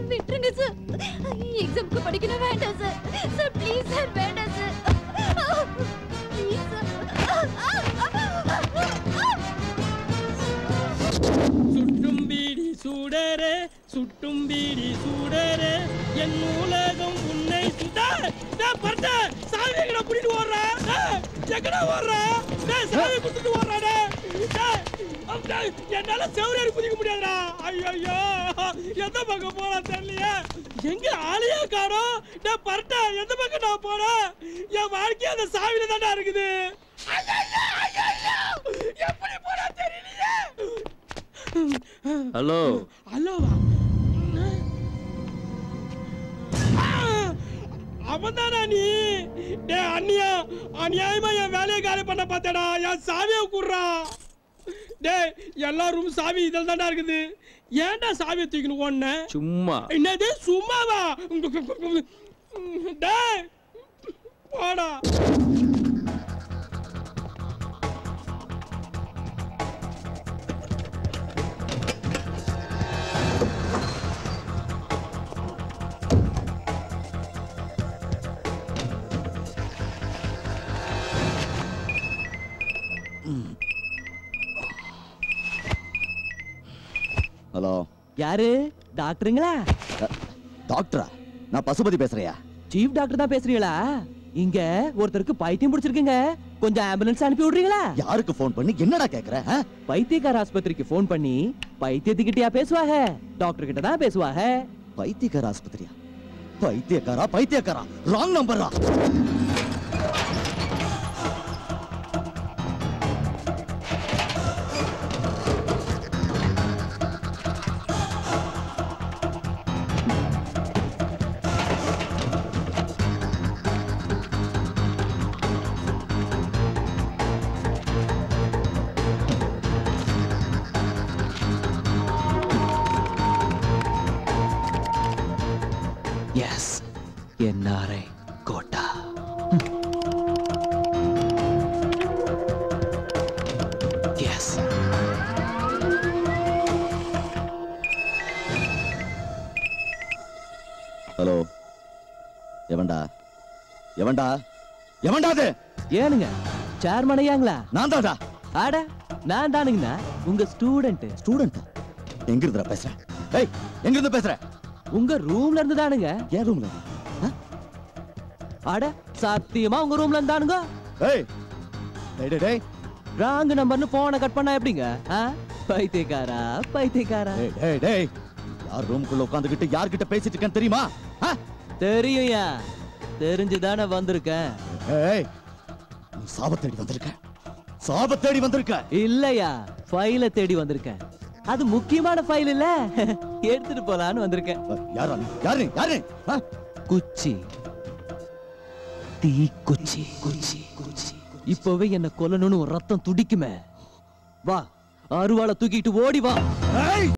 விட்டுருங்க சார் எக்ஸாம்க்கு படிக்கணும் வேண்டாம் சார் சார் ப்ளீஸ் சார் வேண்டாம் சார் ப்ளீஸ் சுட்டும் பீடி சூடரே சுட்டும் பீடி சூடரே என் நூலகம் உன்னை சுட டேய் பர்த சாவி எங்கடா புடிட்டு ஓடுறா டேய் எங்கடா ஓடுறா டேய் சாவி குடுத்துட்டு ஓடுறா டேய் டேய் அப் டேய் என்னால செவரேறி குதிக்க முடியாதுடா ஐயோ எந்த பக்கம் போறா தெரியலையே எங்க ஆளையே காணோம் டேய் பர்த எந்த பக்கம் நான் போறேன் என் வாழ்க்கை அந்த சாவியில தான்டா இருக்குது ஐயையோ, ஐயையோ, எப்படி போறா தெரியலையே ஹலோ ஹலோவா அவன்தானா நீ டே அண்ணியா அநியாயமா என் வேலையை காலி பண்ண பார்த்தேடா என் சாவியை குடுறா டேய் எல்லா ரூம் சாவி இதில் தான்டா இருக்குது ஏன்டா சாவியை தூக்கின்னு ஓடுன சும்மா என்னது சும்மாவா டேய் போடா ஹலோ யாரு டாக்டருங்களா டாக்டரா நான் பசுபதி பேசுறியா சீஃப் டாக்டர் தான் பேசுறீங்களா இங்க ஒருத்தருக்கு பைத்தியம் பிடிச்சிருக்குங்க கொஞ்சம் ஆம்புலன்ஸ் அனுப்பி விடுறீங்களா யாருக்கு ஃபோன் பண்ணி என்னடா கேக்குற ஆ? பைத்தியக்கார ஆஸ்பத்திரிக்கு ஃபோன் பண்ணி பைத்தியத்துக்கிட்டயா பேசுவாங்க டாக்டர் கிட்ட தான் பேசுவாங்க பைத்தியக்கார ஆஸ்பத்திரியா பைத்தியக்காரா பைத்தியக்காரா ராங் நம்பரா yes NRI quota yes hello எவன்டா எவன்டா எவன்டா அது ஏனுங்க சேர்மன் ஐயாங்களா நான் தான்டா ஆட நான் தானுங்கண்ணா உங்க ஸ்டூடெண்ட் ஸ்டூடெண்ட் எங்க இருந்துடா பேசுற ஏய் எங்க இருந்து பேசுற உங்க ரூம்ல இருந்து தானுங்க ஏன் ரூம்ல அட சத்தியமா உங்க ரூம்ல இருந்தானுங்க ஏய் டேய் டேய் டேய் ராங் நம்பர்னு போனை கட் பண்ணா எப்படிங்க ஆ? பைத்தியக்காரா பைத்தியக்காரா டேய் டேய் டேய் யார் ரூமுக்குள்ள உட்காந்துக்கிட்டு யார்கிட்ட பேசிட்டு இருக்கேன்னு தெரியுமா ஆ? தெரியும்யா தெரிஞ்சுதானே வந்திருக்கேன் ஏய் நீ சாப தேடி வந்திருக்க சாப தேடி வந்திருக்க இல்லையா ஃபைல தேடி வந்திருக்கேன் அது முக்கியமான ஃபைல் இல்ல எடுத்துட்டு போலான்னு வந்திருக்கேன் யாரா நீ யாரு நீ யாரு நீ ஆ? குச்சி தீ குச்சி குச்சி குச்சி இப்பவே என்ன கொல்லணும்னு ஒரு ரத்தம் துடிக்குமே வா அருவாளை தூக்கிட்டு ஓடி வா ஏய்